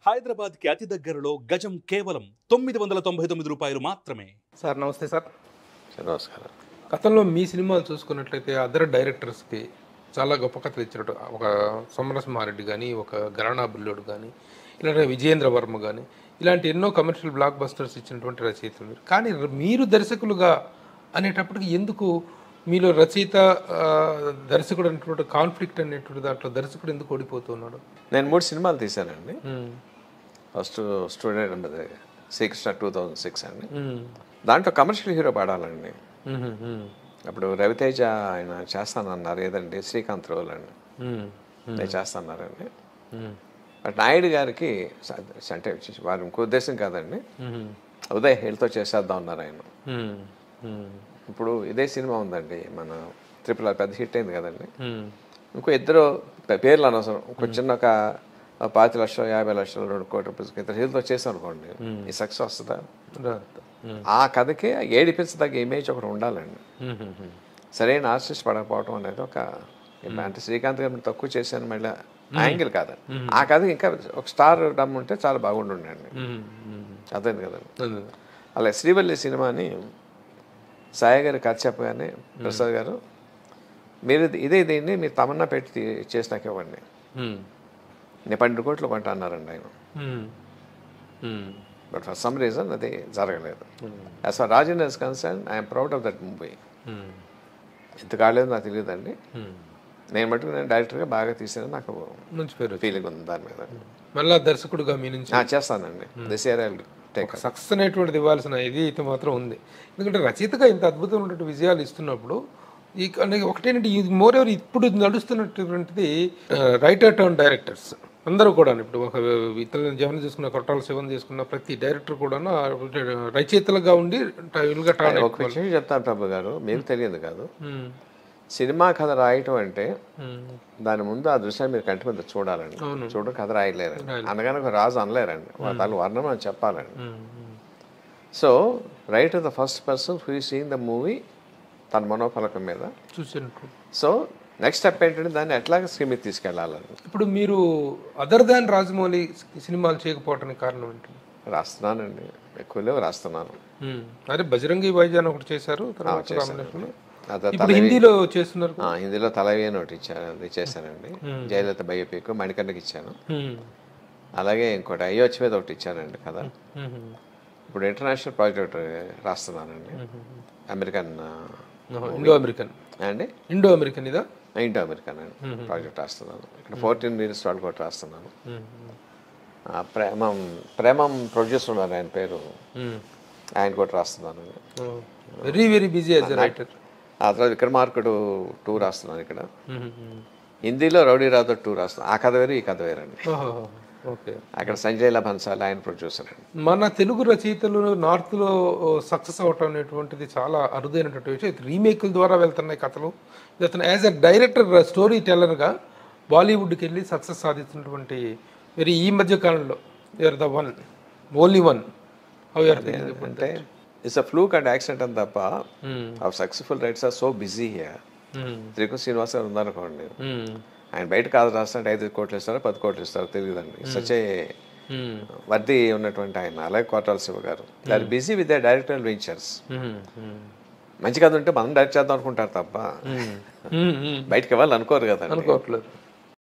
హైదరాబాద్ కి అతి దగ్గరలో గజం కేవలం తొమ్మిది వందల తొంభై తొమ్మిది రూపాయలు మాత్రమే సార్ నమస్తే సార్ సార్ నమస్కారం గతంలో మీ సినిమాలు చూసుకున్నట్లయితే అదర్ డైరెక్టర్స్కి చాలా గొప్ప కథలు ఇచ్చినట్టు ఒక సోమరసింహారెడ్డి కానీ ఒక గరాణా బుల్లోడు కానీ ఇలాంటి విజయేంద్ర వర్మ కానీ ఇలాంటి ఎన్నో కమర్షియల్ బ్లాక్ బస్టర్స్ ఇచ్చినటువంటి రచయితలు మీరు కానీ మీరు దర్శకులుగా అనేటప్పటికి ఎందుకు మీలో రచయిత ఆ, దర్శకుడు అనేటువంటి కాన్ఫ్లిక్ట్ అనేటువంటి దాంట్లో దర్శకుడు ఎందుకు ఓడిపోతున్నాడు నేను మూడు సినిమాలు తీశానండి మ్మ్. ఫస్ట్ స్టూడెంట్ అది శ్రీకృష్ణ టూ థౌజండ్ సిక్స్ అండి మ్మ్. దాంట్లో కమర్షియల్ హీరో పాడాలండి మ్మ్. మ్మ్. అప్పుడు రవితేజ ఆయన చేస్తానన్నారు ఏదండి శ్రీకాంత్ రోల్ అండి మ్మ్. నేను చేస్తాన్నారండి మ్మ్. బట్ నాయుడు గారికి స- అంటే వారి ఇంకో ఉద్దేశం కాదండి మ్మ్. ఉదయ్ హేల్తో చేసేద్దాం అన్నారు ఆయన మ్మ్. మ్మ్. ఇప్పుడు ఇదే సినిమా ఉందండి మన ట్రిపుల్ ఆర్ పెద్ద హిట్ అయింది కదండి మ్మ్. ఇంకో ఇద్దరు పే- పేర్లు అనవసరం ఒక చిన్న ఒక పాతి లక్షలు యాభై లక్షలు రెండు కోట్ల రూపాయలకి ఇద్దరు హీరోతో చేసాం అనుకోండి ఈ సక్సెస్ వస్తుందా రాదు. మ్మ్. ఆ కథకి ఏడిపించదగ్గ ఇమేజ్ ఒకటి ఉండాలండి మ్మ్. మ్మ్. సరైన ఆర్టిస్ట్ పడకపోవడం అనేది ఒక అంటే శ్రీకాంత్ గారిని తక్కువ చేశాను మళ్ళీ యాంగిల్ కాదు ఆ కథకి ఇంకా ఒక స్టార్ డమ్ ఉంటే చాలా బాగుండుండండి మ్మ్. మ్మ్. అర్థం కదండి అదే. అలా శ్రీవల్లి సినిమాని సాయి గారు కథ చెప్పగానే ప్రసాద్ గారు మీరు ఇది- ఇదే దీన్ని మీరు తమన్నా పెట్టి తీ- చేసి నాకు ఇవ్వండి మ్మ్. నేను పన్నెండు కోట్లు కొంటా అన్నారండి ఆయన hmm. Hmm. But for some reason అది జరగలేదు as for Rajan is concern I'm proud of that movie hmm. ఎంత కాలేదు నాకు తెలియదండి మ్మ్. నేను మటుకు నేను డైరెక్టర్గా బాగా తీసాను నాకు మంచి పేరు ఫీలింగ్ ఉంది దాని మీద మళ్ళా దర్శకుడుగా మీ నుంచి ఆ, చేస్తానండి దిస్ ఇయర్ ఐ టేక్ ఒక సక్సెస్ అనేటువంటిది ఇవ్వాల్సిన ఇది అయితే మాత్రం ఉంది ఎందుకంటే రచయితగా ఇంత అద్భుతమైనటువంటి విజయాలు ఇస్తున్నప్పుడు ఈ అంటే ఒకటేంటి ఇది మోర్ ఎవర్ ఇప్పుడు నడుస్తున్నటువంటిది రైటర్ టర్న్ డైరెక్టర్స్ అందరూ కూడా ఇప్పుడు ఒక ఇతర జవన్ చేసుకున్న కొట్టాల శివన్ చేసుకున్న ప్రతి డైరెక్టర్ కూడా రచయితలుగా ఉండి టైల్గా టర్న్ ఒక విషయం చెప్తాను ప్రభు గారు మీకు తెలియదు కాదు సినిమా కథ రాయటం అంటే దాని ముందు ఆ దృశ్యాన్ని మీరు కంటి మీద చూడాలండి చూడ కథ రాయలేరండి అనగానే ఒక రాజు అనలేరండి దాని వర్ణం అని చెప్పాలండి so right the first person who seeing the movie తన మనోఫలకం మీద చూసినట్టు సో నెక్స్ట్ స్టెప్ ఏంటంటే దాన్ని ఎట్లాగ స్క్రీన్ మీద తీసుకెళ్ళాలని ఇప్పుడు మీరు అదర్ దాన్ రాజమౌళి సినిమాలు చేయకపోవడానికి కారణం ఏంటి రాస్తున్నానండి ఎక్కువ లేవు రాస్తున్నాను అరే బజరంగి వైజాన్ ఒకటి చేశారు తర్వాత రామలక్ష్మణ్ అదే ఇప్పుడు హిందీలో చేస్తున్నారు ఆ, హిందీలో తలవి అని ఒకటి ఇచ్చాను అది చేశానండి జయలలిత బయోపిక్ మణికర్ణకి ఇచ్చాను హ్మ్. అలాగే ఇంకోటి అయ్యొచ్చి మీద ఒకటి ఇచ్చానండి కదా హ్మ్. ఇప్పుడు ఇంటర్నేషనల్ ప్రాజెక్ట్ రాస్తున్నానండి అమెరికన్ ఓహో, ఇండో అమెరికన్ అండి ఇండో అమెరికన్ ఇదా ఇండో అమెరికన్ అండి ప్రాజెక్ట్ రాస్తున్నాను ఇక్కడ ఫోర్టీన్ మినిట్స్ వాళ్ళు కూడా రాస్తున్నాను ఆ, ప్రేమం ప్రేమం ప్రొడ్యూసర్ ఉన్నారు ఆయన పేరు ఆయన కూడా రాస్తున్నాను very very busy as a writer ఆ తర్వాత విక్రమార్కుడు టూ రాస్తున్నాను ఇక్కడ హిందీలో రౌడీ రాథోడ్ టూ రాస్తున్నాను ఆ కథ వేరు ఈ కథ వేరండి ఓకే అక్కడ సంజయ్ లభన్సాల్ ఆయన ప్రొడ్యూసర్ అండి మన తెలుగు రచయితలు నార్త్లో సక్సెస్ అవటం అనేటువంటిది చాలా అరుదైనటువంటి విషయం రీమేకుల ద్వారా వెళ్తున్నాయి కథలు ఇతను యాజ్ ఎ డైరెక్టర్ స్టోరీ టెల్లర్గా బాలీవుడ్కి వెళ్ళి సక్సెస్ సాధిస్తున్నటువంటి వెరీ ఈ మధ్య కాలంలో you're the one only one how you're అంటే it's a fluke and accident అని తప్ప ఆ successful writes are so busy here త్రికు శ్రీనివాస్ గారు ఉందనుకోండి ఆయన బయట కాదు రాస్తుంటే ఐదు కోట్లు ఇస్తారో పది కోట్లు ఇస్తారో తెలియదండి సచే వర్ది ఉన్నటువంటి ఆయన అలాగే కోటాల శివ గారు దాని busy with the director ventures మంచి కథ ఉంటే మనం డైరెక్ట్ చేద్దాం అనుకుంటారు తప్ప బయటకి వెళ్ళాలి అనుకోరు కదండి అనుకోవట్లేదు